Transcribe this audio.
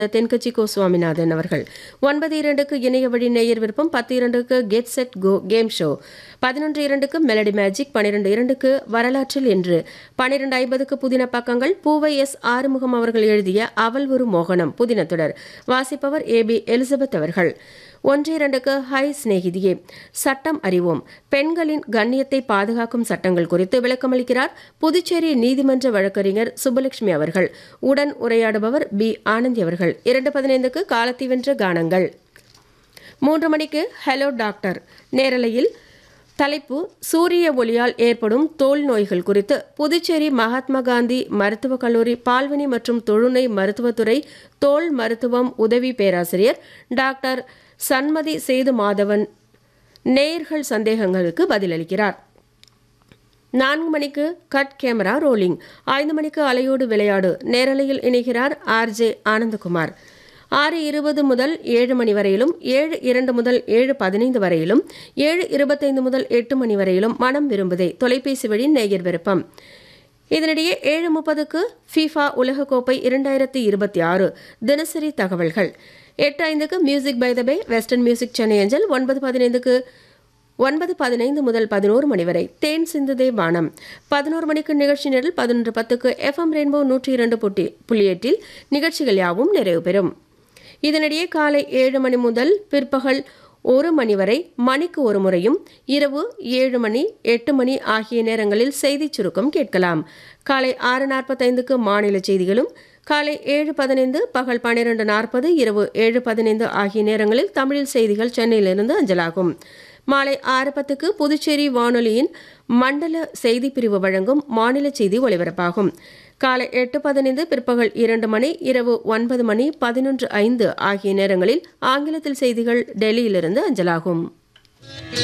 தென்கட்சி கோ சுவாமிநாதன் அவர்கள் ஒன்பது இரண்டுக்கு இணைய வழி நேயர் விருப்பம் பத்து இரண்டுக்கு get set go game show பதினொன்று இரண்டுக்கு மெலடி மேஜிக் பன்னிரெண்டு இரண்டுக்கு வரலாற்றில் என்று பன்னிரெண்டு ஐம்பதுக்கு புதின பக்கங்கள் பூவை எஸ் ஆறுமுகம் அவர்கள் எழுதிய அவள் ஒரு மோகனம் புதின தொடர் வாசிப்பவர் ஏ பி எலிசபெத் அவர்கள் ஒன்று இரண்டுக்கு ஹை சிநேகிதியே சட்டம் அறிவோம் பெண்களின் கண்ணியத்தை பாதுகாக்கும் சட்டங்கள் குறித்து விளக்கமளிக்கிறார் புதுச்சேரி நீதிமன்ற வழக்கறிஞர் சுப்புலட்சுமி அவர்கள் உடன் உரையாடுபவர் பி ஆனந்தி அவர்கள் இரண்டு பதினைந்துக்கு காலத்தி வென்ற கானங்கள் மூன்று மணிக்கு ஹலோ டாக்டர் நேரலையில் தலைப்பு சூரிய ஒளியால் ஏற்படும் தோல் நோய்கள் குறித்து புதுச்சேரி மகாத்மா காந்தி மருத்துவக் கல்லூரி பால்வனி மற்றும் தொழுநை மருத்துவத்துறை தோல் மருத்துவம் உதவி பேராசிரியர் டாக்டர் சன்மதி சேது மாதவன் நேயர்கள் சந்தேகங்களுக்கு பதிலளிக்கிறார் நான்கு மணிக்கு கட் கேமரா ரோலிங் ஐந்து மணிக்கு அலையோடு விளையாடு நேரலையில் இணைகிறார் ஆர்ஜே ஆனந்தகுமார் ஆறு இருபது முதல் ஏழு மணி வரையிலும் ஏழு இரண்டு முதல் ஏழு பதினைந்து வரையிலும் ஏழு இருபத்தைந்து முதல் எட்டு மணி வரையிலும் மனம் விரும்புதே தொலைபேசி வழி நேயர் விருப்பம் இதனிடையே ஏழு முப்பதுக்கு ஃபீஃபா உலகக்கோப்பை இரண்டாயிரத்தி இருபத்தி ஆறு தினசரி தகவல்கள் எட்டு ஐந்துக்கு music by the bay western music Chennai அஞ்சல் ஒன்பது பதினைந்துக்கு ஒன்பது பதினைந்து முதல் பதினோரு மணி வரை தேன் சிந்துதே வானம் பதினோரு மணிக்கு நிகழ்ச்சி நிரல் பதினொன்று பத்துக்கு எஃப்எம் ரெயின்போ நூற்றி இரண்டு புள்ளி புள்ளி எட்டில் நிகழ்ச்சிகள் யாவும் நிறைவு பெறும் இதனிடையே காலை ஏழு மணி முதல் பிற்பகல் ஒரு மணி வரை மணிக்கு ஒரு முறையும் இரவு ஏழு மணி எட்டு மணி ஆகிய நேரங்களில் செய்திச் சுருக்கம் கேட்கலாம் காலை ஆறு நாற்பத்தைந்துக்கு மாநில செய்திகளும் காலை ஏழு பதினைந்து பகல் பன்னிரண்டு நாற்பது இரவு ஏழு பதினைந்து ஆகிய நேரங்களில் தமிழில் செய்திகள் சென்னையிலிருந்து அஞ்சலாகும் மாலை ஆறு பத்துக்கு புதுச்சேரி வானொலியின் மண்டல செய்தி பிரிவு வழங்கும் மாநில செய்தி ஒலிபரப்பாகும் காலை எட்டு பதினைந்து பிற்பகல் இரண்டு மணி இரவு ஒன்பது மணி பதினொன்று ஐந்து ஆகிய நேரங்களில் ஆங்கிலத்தில் செய்திகள் டெல்லியிலிருந்து அஞ்சலாகும்